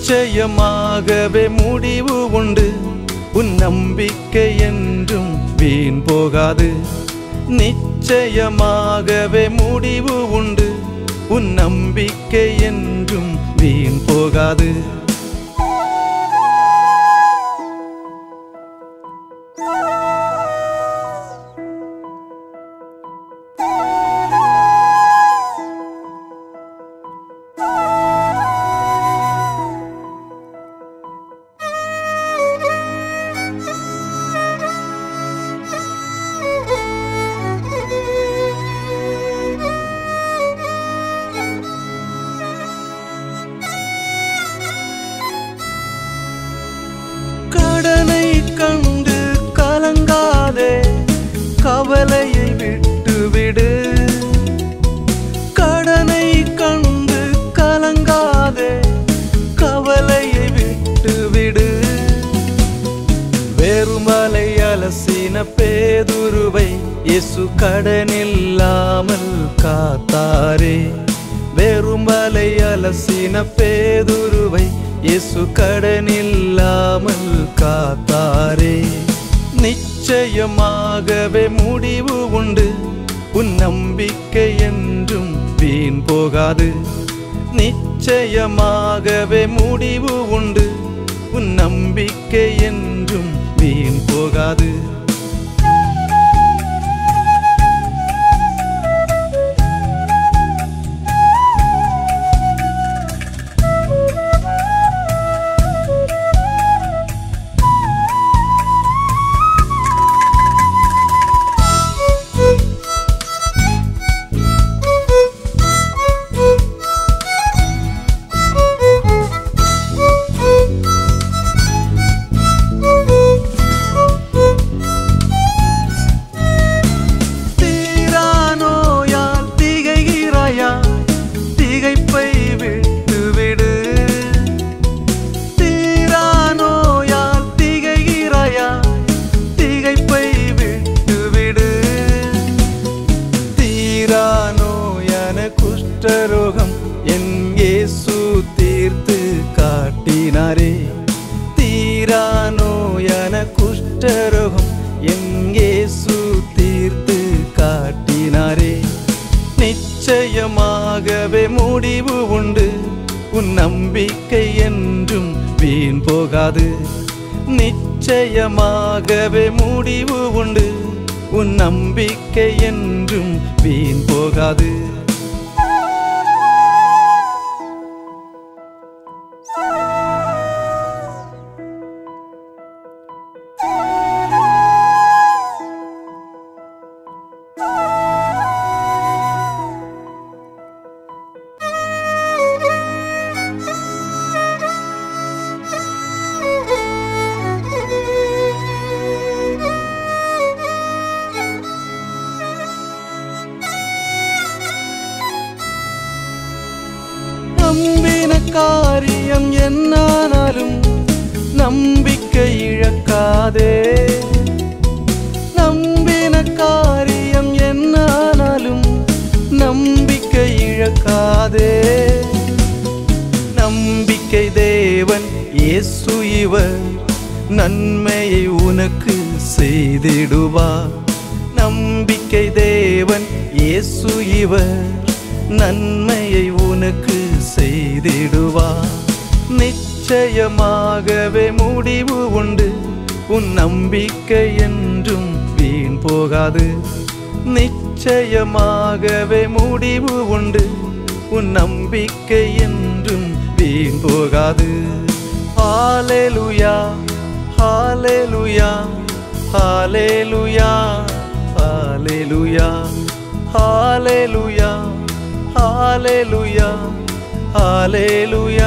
நிச்சயமாகவே முடிவு உண்டு உன் நம்பிக்கை என்றும் வீண் போகாது நிச்சயமாகவே முடிவு உண்டு உன் நம்பிக்கை என்றும் வீண் போகாது கடனை கண்டு கலங்காதே கவலையை விட்டுவிடு கடனை கண்டு கலங்காதே கவலையை விட்டுவிடு வெறுமலை அலசின பேதுருவை இயேசு கடனில்லாமல் காத்தாரே வெறுமலை அலசின பேதுருவை இயேசு கடனில்லாமல் காத்தாரே நிச்சயமாகவே முடிவு உண்டு உன் நம்பிக்கை என்றும் வீண் போகாது நிச்சயமாகவே முடிவு உண்டு உன் நம்பிக்கை என்றும் வீண் போகாது தீரானோயால் திகைகிறாயா திகைப்பை விட்டுவிடு தீரானோயால் திகைகிறாயா திகைப்பை விட்டுவிடு தீரானோயான குஷ்டரோகம் என் இயேசு தீர்த்து காட்டினாரே தீரானோயான குஷ்டரோகம் என் இயேசு தீர்த்து காட்டினாரே நிச்சயமாகவே முடிவு உண்டு உன் நம்பிக்கை என்றும் வீண் போகாது நிச்சயமாகவே முடிவு உண்டு உன் நம்பிக்கை என்றும் வீண் போகாது நம்பின காரியம் என்னானாலும் நம்பிக்கை இழக்காதே நம்பின காரியம் என்னானாலும் நம்பிக்கை இழக்காதே நம்பிக்கை தேவன் இயேசு இவர் நன்மையை உனக்கு செய்திடுவார் நம்பிக்கை தேவன் இயேசு இவர் நன்மையை உனக்கு செய்திடுவார் நிச்சயமாகவே முடிவு உண்டு உன் நம்பிக்கை என்றும் வீண் போகாது நிச்சயமாகவே முடிவு உண்டு உன் நம்பிக்கை என்றும் வீண் போகாது ஹalleluya ஹalleluya ஹalleluya ஹalleluya ஹalleluya ஹalleluya ஹalleluya